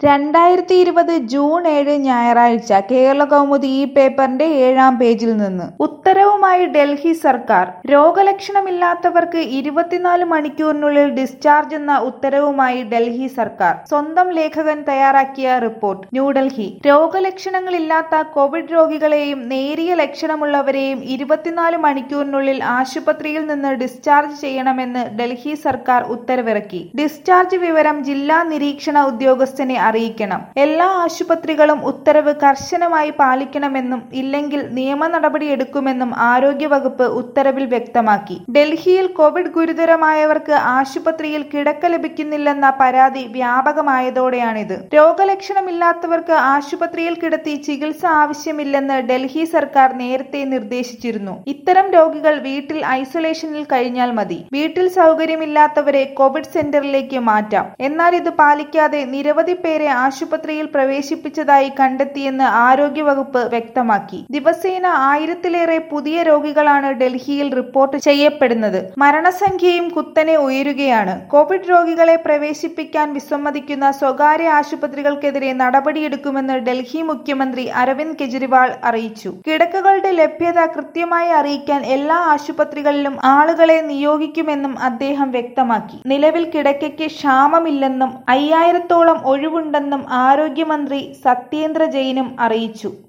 രണ്ടായിരത്തി ഇരുപത് ജൂൺ ഏഴ് ഞായറാഴ്ച കേരളകൗമുദി ഈ പേപ്പറിന്റെ ഏഴാം പേജിൽ നിന്ന് ഉത്തരവുമായി ഡൽഹി സർക്കാർ രോഗലക്ഷണമില്ലാത്തവർക്ക് ഇരുപത്തിനാല് മണിക്കൂറിനുള്ളിൽ ഡിസ്ചാർജ് എന്ന ഉത്തരവുമായി ഡൽഹി സർക്കാർ സ്വന്തം ലേഖകൻ തയ്യാറാക്കിയ റിപ്പോർട്ട് ന്യൂഡൽഹി രോഗലക്ഷണങ്ങളില്ലാത്ത കോവിഡ് രോഗികളെയും നേരിയ ലക്ഷണമുള്ളവരെയും ഇരുപത്തിനാല് മണിക്കൂറിനുള്ളിൽ ആശുപത്രിയിൽ നിന്ന് ഡിസ്ചാർജ് ചെയ്യണമെന്ന് ഡൽഹി സർക്കാർ ഉത്തരവിറക്കി ഡിസ്ചാർജ് വിവരം ജില്ലാ നിരീക്ഷണ ഉദ്യോഗസ്ഥനെ അറിയിക്കണം എല്ലാ ആശുപത്രികളും ഉത്തരവ് കർശനമായി പാലിക്കണമെന്നും ഇല്ലെങ്കിൽ നിയമ നടപടിയെടുക്കുമെന്നും ആരോഗ്യവകുപ്പ് ഉത്തരവിൽ വ്യക്തമാക്കി ഡൽഹിയിൽ കോവിഡ് ഗുരുതരമായവർക്ക് ആശുപത്രിയിൽ കിടക്ക ലഭിക്കുന്നില്ലെന്ന പരാതി വ്യാപകമായതോടെയാണിത് രോഗലക്ഷണമില്ലാത്തവർക്ക് ആശുപത്രിയിൽ കിടത്തി ചികിത്സ ആവശ്യമില്ലെന്ന് ഡൽഹി സർക്കാർ നേരത്തെ നിർദ്ദേശിച്ചിരുന്നു ഇത്തരം രോഗികൾ വീട്ടിൽ ഐസൊലേഷനിൽ കഴിഞ്ഞാൽ മതി വീട്ടിൽ സൗകര്യമില്ലാത്തവരെ കോവിഡ് സെന്ററിലേക്ക് മാറ്റാം എന്നാൽ ഇത് പാലിക്കാതെ നിരവധി പേരെ ആശുപത്രിയിൽ പ്രവേശിപ്പിച്ചതായി കണ്ടെത്തിയെന്ന് ആരോഗ്യവകുപ്പ് വ്യക്തമാക്കി ദിവസേന ആയിരത്തിലേറെ പുതിയ രോഗികളാണ് ഡൽഹിയിൽ റിപ്പോർട്ട് ചെയ്യപ്പെടുന്നത് മരണസംഖ്യയും കുത്തനെ ഉയരുകയാണ് കോവിഡ് രോഗികളെ പ്രവേശിപ്പിക്കാൻ വിസമ്മതിക്കുന്ന സ്വകാര്യ ആശുപത്രികൾക്കെതിരെ നടപടിയെടുക്കുമെന്ന് ഡൽഹി മുഖ്യമന്ത്രി അരവിന്ദ് കെജ്രിവാൾ അറിയിച്ചു കിടക്കകളുടെ ലഭ്യത കൃത്യമായി അറിയിക്കാൻ എല്ലാ ആശുപത്രികളിലും ആളുകളെ നിയോഗിക്കുമെന്നും അദ്ദേഹം വ്യക്തമാക്കി നിലവിൽ കിടക്കയ്ക്ക് ക്ഷാമമില്ലെന്നും അയ്യായിരത്തോളം ഒഴിവുണ്ടെന്നും ആരോഗ്യമന്ത്രി സത്യേന്ദ്ര ജെയിനും അറിയിച്ചു